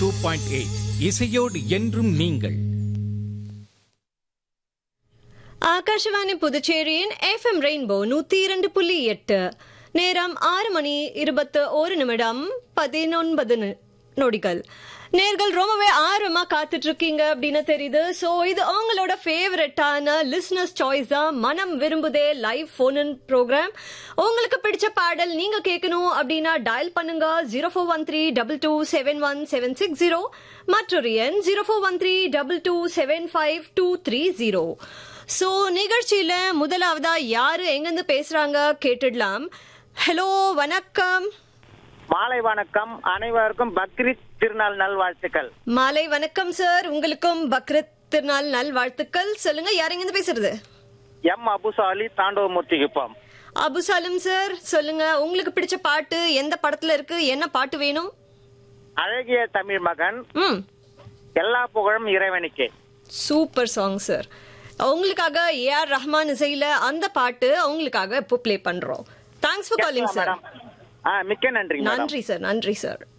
two point eight இசையோடு என்றும் நீங்கள் ஆகாஷவாணி புதுச்சேரியின் எஃப்எம் ரெயின்போ நூத்தி இரண்டு புள்ளி எட்டு நேரம் ஆறு மணி இருபத்து ஒரு நிமிடம் பதினொன்பது நி- நொடிகள் நேர்கள் ரொம்பவே ஆர்வமா காத்துட்டு இருக்கீங்க அப்படின்னு தெரியுது சோ இது உங்களோட ஃபேவரட்டான லிஸ்னஸ் சாய்ஸ் தான் மனம் விரும்புதே லைவ் போன் இன் ப்ரோக்ராம் உங்களுக்கு பிடிச்ச பாடல் நீங்க கேட்கணும் அப்படின்னா டயல் பண்ணுங்க zero four one three double two seven one seven six zero மற்றொரு எண் zero four one three double two seven five two three zero so நிகழ்ச்சியில முதலாவதா யாரு எங்கிருந்து பேசுறாங்க கேட்டுடலாம் ஹலோ வணக்கம் மாலை வணக்கம் அனைவருக்கும் பக்ரீத் திருநாள் நல்வாழ்த்துக்கள் மாலை வணக்கம் சார் உங்களுக்கும் பக்ரீத் திருநாள் நல்வாழ்த்துக்கள் சொல்லுங்க யார் எங்கிருந்து பேசுறது எம் அபுசாலி தாண்டவமூர்த்தி குப்பம் அபுசாலம் சார் சொல்லுங்க உங்களுக்கு பிடிச்ச பாட்டு எந்த படத்துல இருக்கு என்ன பாட்டு வேணும் அழகிய தமிழ் மகன் ம் எல்லா புகழும் இறைவனுக்கே சூப்பர் சாங் சார் உங்களுக்காக ஏஆர் ரஹ்மான் இசையில அந்த பாட்டு உங்களுக்காக இப்போ ப்ளே பண்றோம் thanks for calling sir madam ஆ மிக்க நன்றி மேடம் நன்றி சார் நன்றி சார்